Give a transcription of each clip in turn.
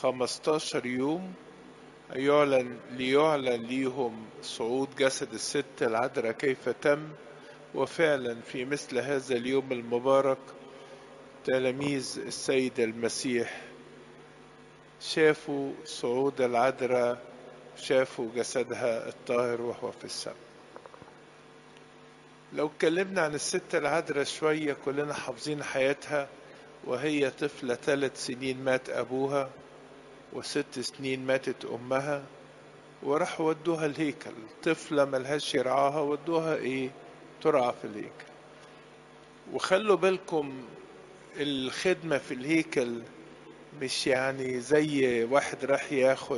15 يوم يعلن ليعلن ليهم صعود جسد الست العذراء كيف تم وفعلا في مثل هذا اليوم المبارك تلاميذ السيد المسيح شافوا صعود العذراء شافوا جسدها الطاهر وهو في السماء لو اتكلمنا عن الست العذراء شوية كلنا حافظين حياتها وهي طفلة ثلاث سنين مات أبوها وست سنين ماتت أمها وراحوا ودوها الهيكل طفلة ملهاش يرعاها ودوها إيه ترعى في الهيكل وخلوا بالكم الخدمة في الهيكل مش يعني زي واحد راح ياخد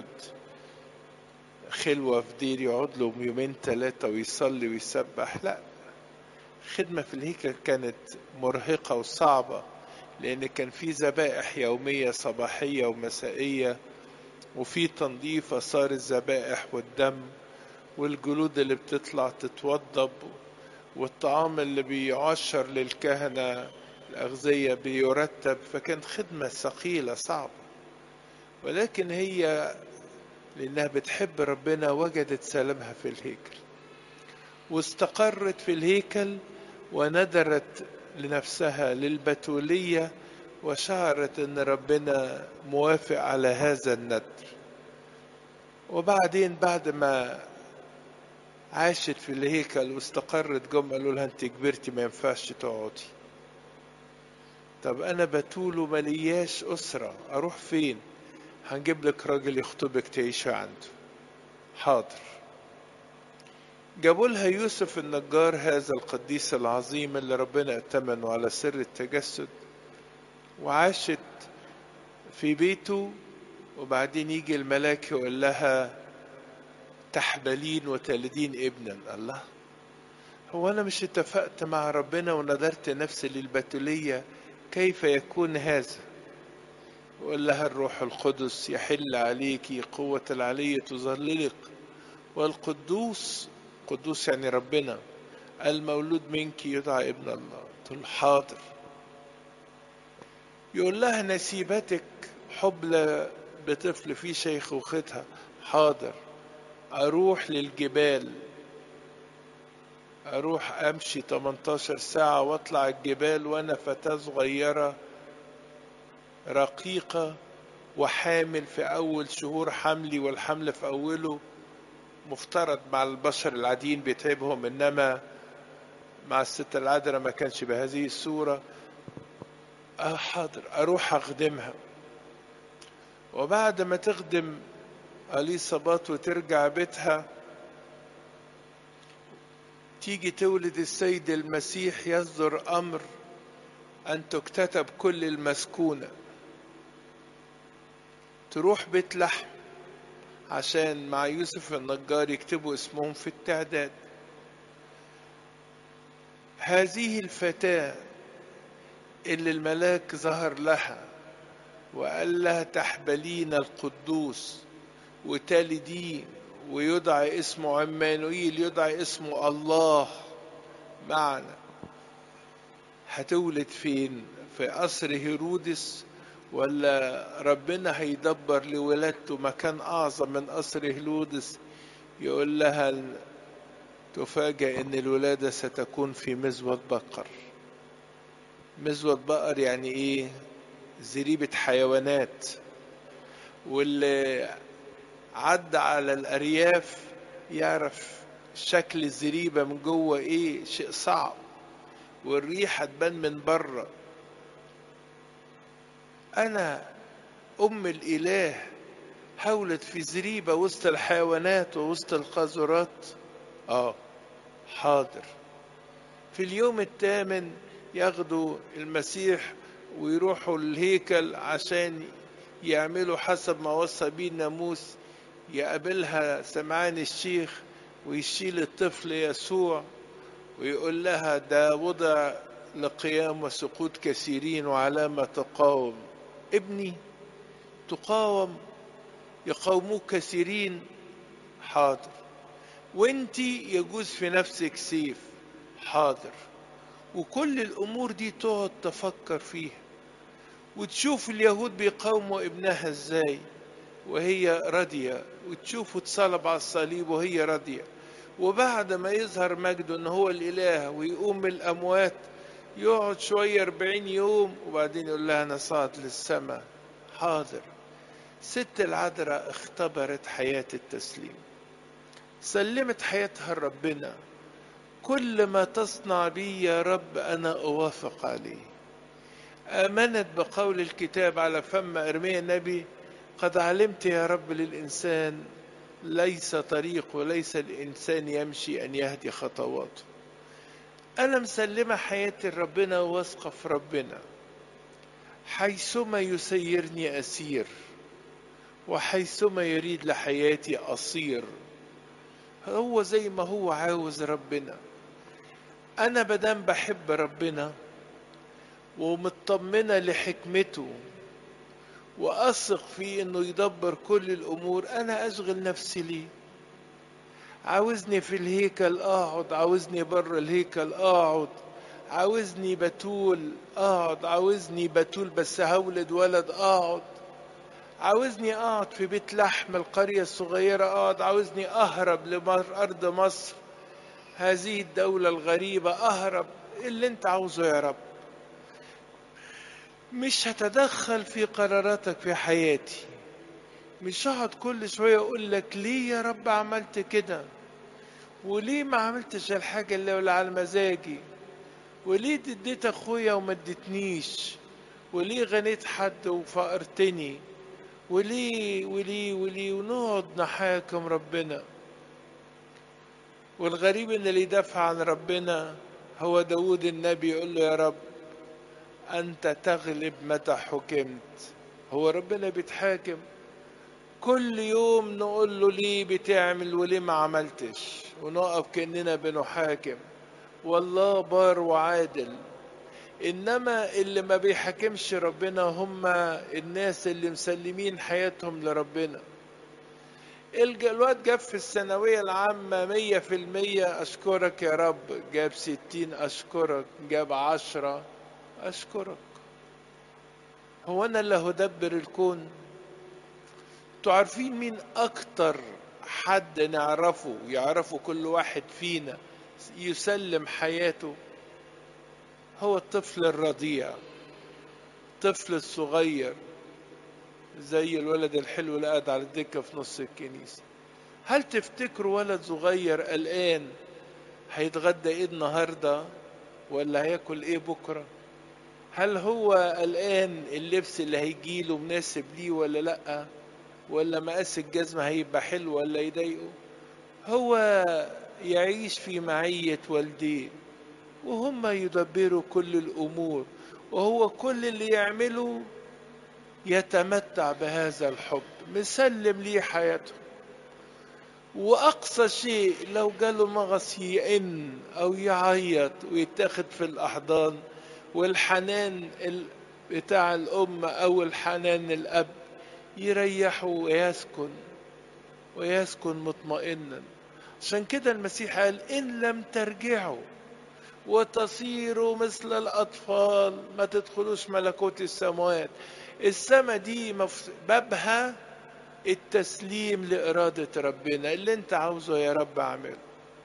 خلوة في دير يقعد له يومين ثلاثة ويصلي ويسبح لا الخدمة في الهيكل كانت مرهقة وصعبة لأن كان في ذبائح يومية صباحية ومسائية وفي تنظيف آثار الذبائح والدم والجلود اللي بتطلع تتوضب والطعام اللي بيعشر للكهنة الأغذية بيرتب فكانت خدمة ثقيلة صعبة ولكن هي لأنها بتحب ربنا وجدت سلامها في الهيكل واستقرت في الهيكل وندرت لنفسها للبتولية وشعرت ان ربنا موافق على هذا الندر وبعدين بعد ما عاشت في الهيكل واستقرت جم قالوا لها انت كبرتي ما ينفعش تقعدي طب انا بتول وملياش اسرة اروح فين هنجيب لك راجل يخطبك تعيشي عنده حاضر جابوا لها يوسف النجار هذا القديس العظيم اللي ربنا اتمنه على سر التجسد وعاشت في بيته وبعدين يجي الملاك يقول لها تحبلين وتلدين ابنا الله هو انا مش اتفقت مع ربنا ونذرت نفسي للبتولية كيف يكون هذا وقال لها الروح القدس يحل عليك قوة العلي تظللك والقدوس قدوس يعني ربنا المولود منك يدعى ابن الله تقول حاضر يقول لها نسيبتك حبلى بطفل في شيخوختها حاضر اروح للجبال اروح امشي 18 ساعة واطلع الجبال وانا فتاة صغيرة رقيقة وحامل في اول شهور حملي والحمل في اوله مفترض مع البشر العاديين بيتعبهم انما مع الست العذراء ما كانش بهذه الصورة اه حاضر اروح اخدمها وبعد ما تخدم اليصابات وترجع بيتها تيجي تولد السيد المسيح يصدر امر ان تكتتب كل المسكونه تروح بيت لحم عشان مع يوسف النجار يكتبوا اسمهم في التعداد هذه الفتاة اللي الملاك ظهر لها وقال لها تحبلين القدوس وتلدين ويدعى اسمه عمانوئيل يدعى اسمه الله معنا هتولد فين في قصر هيرودس ولا ربنا هيدبر لولادته مكان أعظم من قصر هيرودس يقول لها تفاجأ إن الولادة ستكون في مزود بقر مزود بقر يعني إيه زريبة حيوانات واللي عدى على الأرياف يعرف شكل الزريبة من جوه إيه شيء صعب والريحة تبان من بره أنا أم الإله حولت في زريبة وسط الحيوانات ووسط القاذورات آه حاضر في اليوم الثامن ياخدوا المسيح ويروحوا الهيكل عشان يعملوا حسب ما وصى بيه الناموس يقابلها سمعان الشيخ ويشيل الطفل يسوع ويقول لها ده وضع لقيام وسقوط كثيرين وعلامة تقاوم ابني تقاوم يقاوموك كثيرين حاضر وانت يجوز في نفسك سيف حاضر وكل الامور دي تقعد تفكر فيها وتشوف اليهود بيقاوموا ابنها ازاي وهي راضية وتشوفه اتصلب على الصليب وهي راضية وبعد ما يظهر مجده ان هو الاله ويقوم من الاموات يقعد شوية أربعين يوم وبعدين يقول لها أنا صعد للسماء حاضر ست العذراء اختبرت حياة التسليم سلمت حياتها لربنا كل ما تصنع بي يا رب أنا أوافق عليه آمنت بقول الكتاب على فم إرميا النبي قد علمت يا رب للإنسان ليس طريق وليس الإنسان يمشي أن يهدي خطواته أنا مسلمة حياتي لربنا واثقة في ربنا حيثما يسيرني أسير وحيثما يريد لحياتي أصير هو زي ما هو عاوز ربنا أنا بدام بحب ربنا ومطمنة لحكمته وأثق فيه إنه يدبر كل الأمور أنا أشغل نفسي ليه عاوزني في الهيكل اقعد عاوزني بره الهيكل اقعد عاوزني بتول اقعد عاوزني بتول بس هولد ولد اقعد عاوزني اقعد في بيت لحم القرية الصغيرة اقعد عاوزني اهرب لارض مصر هذه الدولة الغريبة اهرب اللي انت عاوزه يا رب مش هتدخل في قراراتك في حياتي مش هقعد كل شوية اقول لك ليه يا رب عملت كده وليه ما عملتش الحاجة اللي على مزاجي وليه اديت اخويا وما اديتنيش وليه غنيت حد وفقرتني وليه وليه وليه ونقعد نحاكم ربنا والغريب ان اللي يدافع عن ربنا هو داود النبي يقول له يا رب انت تغلب متى حكمت هو ربنا بيتحاكم كل يوم نقول له ليه بتعمل وليه ما عملتش ونقف كأننا بنحاكم والله بار وعادل إنما اللي ما بيحاكمش ربنا هم الناس اللي مسلمين حياتهم لربنا الواد جاب في الثانوية العامة مية في المية أشكرك يا رب جاب ستين أشكرك جاب عشرة أشكرك هو أنا اللي هدبر الكون انتوا عارفين مين اكتر حد نعرفه يعرفه كل واحد فينا يسلم حياته هو الطفل الرضيع الطفل الصغير زي الولد الحلو اللي قاعد على الدكة في نص الكنيسة هل تفتكروا ولد صغير قلقان هيتغدى ايه النهاردة ولا هياكل ايه بكرة هل هو قلقان اللبس اللي هيجيله مناسب ليه ولا لأ ولا مقاس الجزمة هيبقى حلو ولا يضايقه هو يعيش في معية والديه وهم يدبروا كل الأمور وهو كل اللي يعمله يتمتع بهذا الحب مسلم ليه حياته وأقصى شيء لو جاله مغص يئن أو يعيط ويتاخد في الأحضان والحنان بتاع الأم أو الحنان الأب يريحه ويسكن ويسكن مطمئنا عشان كده المسيح قال إن لم ترجعوا وتصيروا مثل الأطفال ما تدخلوش ملكوت السماوات السما دي مف... بابها التسليم لإرادة ربنا اللي انت عاوزه يا رب اعمله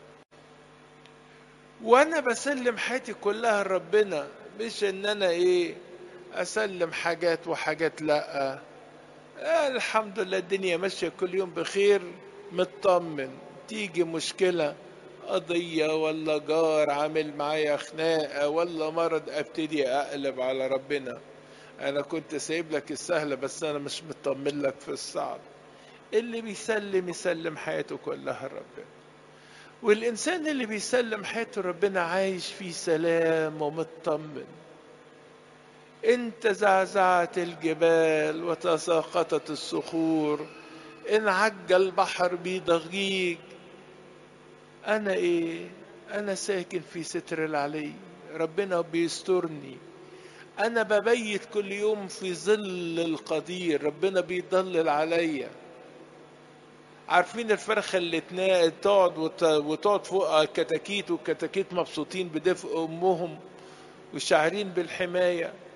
وانا بسلم حياتي كلها لربنا مش ان انا ايه اسلم حاجات وحاجات لا آه الحمد لله الدنيا ماشية كل يوم بخير مطمن تيجي مشكلة قضية ولا جار عامل معايا خناقة ولا مرض ابتدي اقلب على ربنا انا كنت سايب لك السهلة بس انا مش مطمن لك في الصعب اللي بيسلم يسلم حياته كلها لربنا والانسان اللي بيسلم حياته ربنا عايش في سلام ومطمن ان تزعزعت الجبال وتساقطت الصخور ان عج البحر بضجيج انا ايه انا ساكن في ستر العلي ربنا بيسترني انا ببيت كل يوم في ظل القدير ربنا بيضلل عليا عارفين الفرخه اللي تقعد وتقعد فوق الكتاكيت والكتاكيت مبسوطين بدفء امهم وشاعرين بالحمايه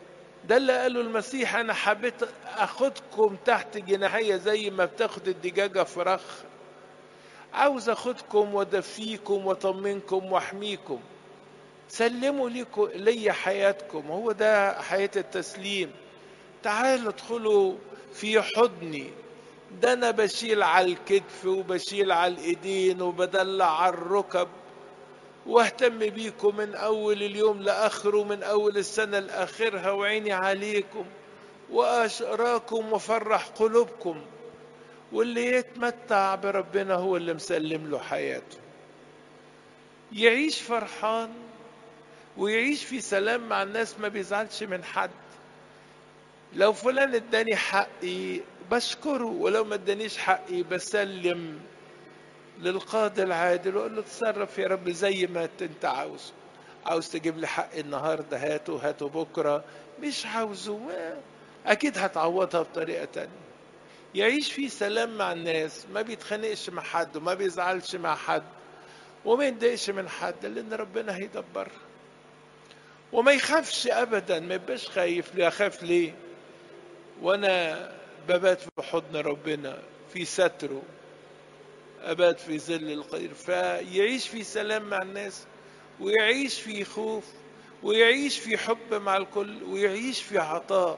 ده اللي قاله المسيح انا حبيت اخدكم تحت جناحية زي ما بتاخد الدجاجة فراخ عاوز اخدكم وادفيكم واطمنكم واحميكم سلموا ليكم لي حياتكم هو ده حياة التسليم تعالوا ادخلوا في حضني ده انا بشيل على الكتف وبشيل على الايدين وبدلع على الركب واهتم بيكم من اول اليوم لاخره من اول السنه لاخرها وعيني عليكم واشراكم وفرح قلوبكم واللي يتمتع بربنا هو اللي مسلم له حياته يعيش فرحان ويعيش في سلام مع الناس ما بيزعلش من حد لو فلان اداني حقي بشكره ولو ما ادانيش حقي بسلم للقاضي العادل واقول له اتصرف يا رب زي ما انت عاوز عاوز تجيب لي حقي النهارده هاته هاته بكره مش عاوزه اكيد هتعوضها بطريقه تانية يعيش في سلام مع الناس ما بيتخانقش مع حد وما بيزعلش مع حد وما يتضايقش من حد لان ربنا هيدبرها وما يخافش ابدا ما يبقاش خايف ليه اخاف ليه وانا ببات في حضن ربنا في ستره ابات في ظل القدير فيعيش في سلام مع الناس ويعيش في خوف ويعيش في حب مع الكل ويعيش في عطاء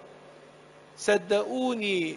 صدقوني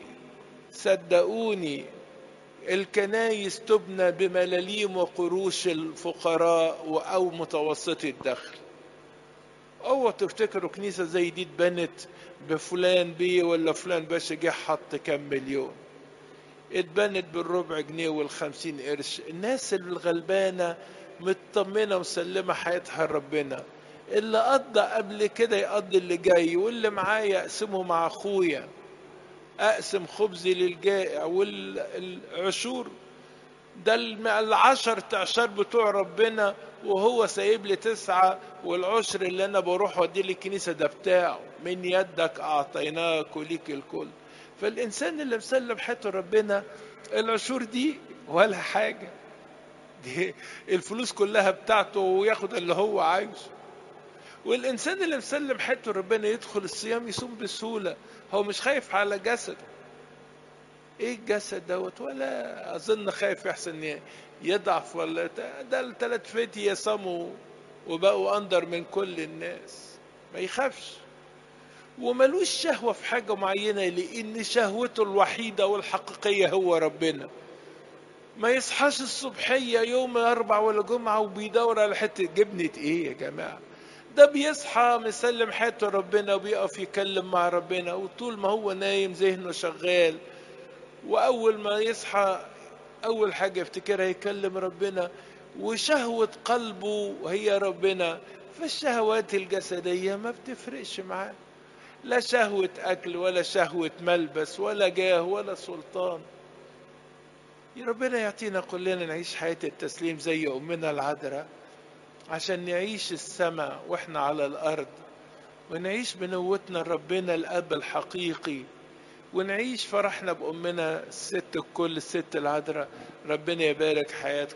صدقوني الكنايس تبنى بملاليم وقروش الفقراء او متوسطي الدخل اوعوا تفتكروا كنيسه زي دي اتبنت بفلان بيه ولا فلان باشا جه حط كام مليون اتبنت بالربع جنيه والخمسين قرش الناس الغلبانة مطمنة ومسلمة حياتها لربنا اللي قضى قبل كده يقضي اللي جاي واللي معايا اقسمه مع اخويا اقسم خبزي للجائع والعشور ده العشر تعشار بتوع ربنا وهو سايب لي تسعة والعشر اللي انا بروح اوديه للكنيسة ده بتاعه من يدك اعطيناك وليك الكل فالانسان اللي مسلم حياته ربنا العشور دي ولا حاجة دي الفلوس كلها بتاعته وياخد اللي هو عايزه والانسان اللي مسلم حياته ربنا يدخل الصيام يصوم بسهولة هو مش خايف على جسده ايه الجسد دوت ولا اظن خايف يحسن يضعف ولا ده الثلاث فتي يصاموا وبقوا اندر من كل الناس ما يخافش وملوش شهوة في حاجة معينة لأن شهوته الوحيدة والحقيقية هو ربنا ما يصحاش الصبحية يوم أربع ولا جمعة وبيدور على حتة جبنة إيه يا جماعة ده بيصحى مسلم حياته ربنا وبيقف يكلم مع ربنا وطول ما هو نايم ذهنه شغال وأول ما يصحى أول حاجة يفتكرها يكلم ربنا وشهوة قلبه هي ربنا فالشهوات الجسدية ما بتفرقش معاه لا شهوة أكل ولا شهوة ملبس ولا جاه ولا سلطان يا ربنا يعطينا كلنا نعيش حياة التسليم زي أمنا العذراء عشان نعيش السماء وإحنا على الأرض ونعيش بنوتنا ربنا الأب الحقيقي ونعيش فرحنا بأمنا الست الكل الست العذراء ربنا يبارك حياتكم